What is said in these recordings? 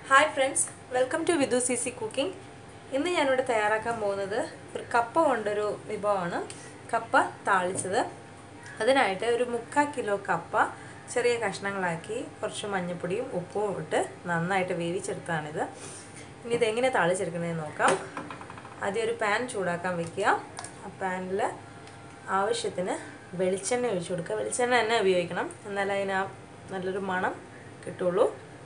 hi friends welcome to Vidhu C C cooking ഇന്ന് ഞാനിവിടെ തയ്യാറാക്കാൻ പോകുന്നത് ഒരു കപ്പ കൊണ്ടൊരു വിഭവമാണ് കപ്പ താളിച്ചത് അതിനായിട്ട് ഒരു മുക്കാൽ കിലോ കപ്പ ചെറിയ കഷ്ണങ്ങളാക്കി കുറച്ച് മഞ്ഞൾപ്പൊടിയും ഉപ്പും ഇട്ട് നന്നായിട്ട് വേവിച്ചെടുത്തതാണിത് ഇനി ഇതെങ്ങനെ താളിച്ചെടുക്കുന്നതെന്ന് നോക്കാം ആദ്യം ഒരു പാൻ ചൂടാക്കാൻ വെക്കുക ആ പാനിൽ ആവശ്യത്തിന് വെളിച്ചെണ്ണ ഒഴിച്ചു കൊടുക്കുക വെളിച്ചെണ്ണ തന്നെ ഉപയോഗിക്കണം എന്നാലേ അതിന് ആ നല്ലൊരു മണം കിട്ടുള്ളൂ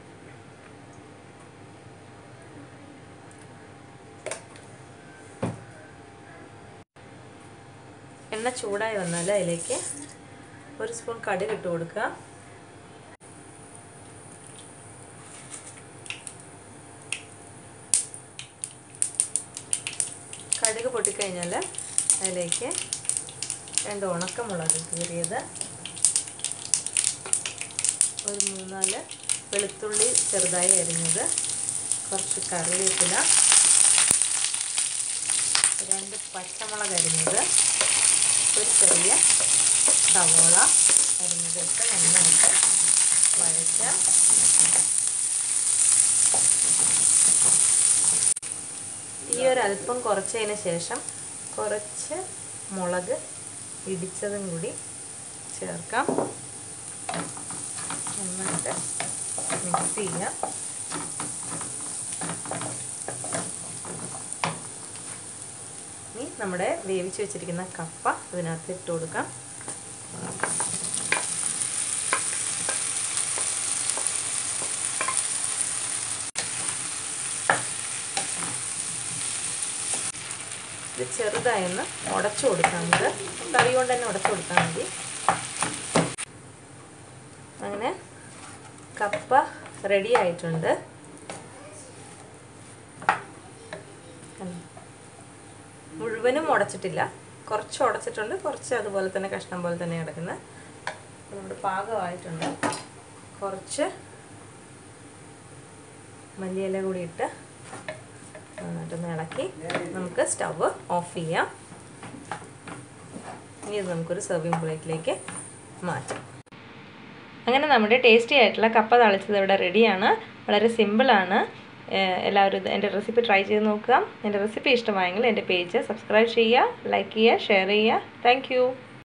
എണ്ണ ചൂടായി വന്നാൽ അതിലേക്ക് ഒരു സ്പൂൺ കടുക് ഇട്ട് കൊടുക്കുക കടുക് പൊട്ടിക്കഴിഞ്ഞാൽ അതിലേക്ക് രണ്ട് ഉണക്കമുളക് കീറിയത് ഒരു മൂന്നാല് വെളുത്തുള്ളി ചെറുതായി അരിഞ്ഞത് കുറച്ച് കറിവേപ്പില രണ്ട് പച്ചമുളക് അരിഞ്ഞത് ഒരു ചെറിയ സവോള അരിഞ്ഞതിട്ട് നന്നായിട്ട് വഴറ്റാം ഈ ഒരു അല്പം കുറച്ചതിന് ശേഷം കുറച്ച് മുളക് ഇടിച്ചതും കൂടി ചേർക്കാം നന്നായിട്ട് മിക്സ് ചെയ്യാം ഇനി നമ്മുടെ വേവിച്ച് വെച്ചിരിക്കുന്ന കപ്പ ഇതിനകത്ത് ഇട്ട് കൊടുക്കാം ഇത് ചെറുതായൊന്ന് ഉടച്ചു കൊടുക്കാം നമുക്ക് കറി കൊണ്ട് തന്നെ ഉടച്ചു കൊടുത്താൽ മതി അങ്ങനെ കപ്പ റെഡി ആയിട്ടുണ്ട് മുഴുവനും ഉടച്ചിട്ടില്ല കുറച്ച് ഉടച്ചിട്ടുണ്ട് കുറച്ച് അതുപോലെ തന്നെ കഷ്ണം പോലെ തന്നെ കിടക്കുന്നത് നമ്മുടെ പാകമായിട്ടുണ്ട് കുറച്ച് മല്ലിയില കൂടി ഇട്ട് നന്നായിട്ടൊന്ന് ഇളക്കി നമുക്ക് സ്റ്റവ് ഓഫ് ചെയ്യാം ഇനി ഇത് നമുക്കൊരു സെർവിങ് പ്ലേറ്റിലേക്ക് മാറ്റാം അങ്ങനെ നമ്മുടെ ടേസ്റ്റി ആയിട്ടുള്ള കപ്പ തളിച്ചത് ഇവിടെ റെഡിയാണ് വളരെ സിമ്പിളാണ് എല്ലാവരും എൻ്റെ റെസിപ്പി ട്രൈ ചെയ്ത് നോക്കുക എൻ്റെ റെസിപ്പി ഇഷ്ടമായെങ്കിൽ എൻ്റെ പേജ് സബ്സ്ക്രൈബ് ചെയ്യുക ലൈക്ക് ചെയ്യുക ഷെയർ ചെയ്യുക താങ്ക്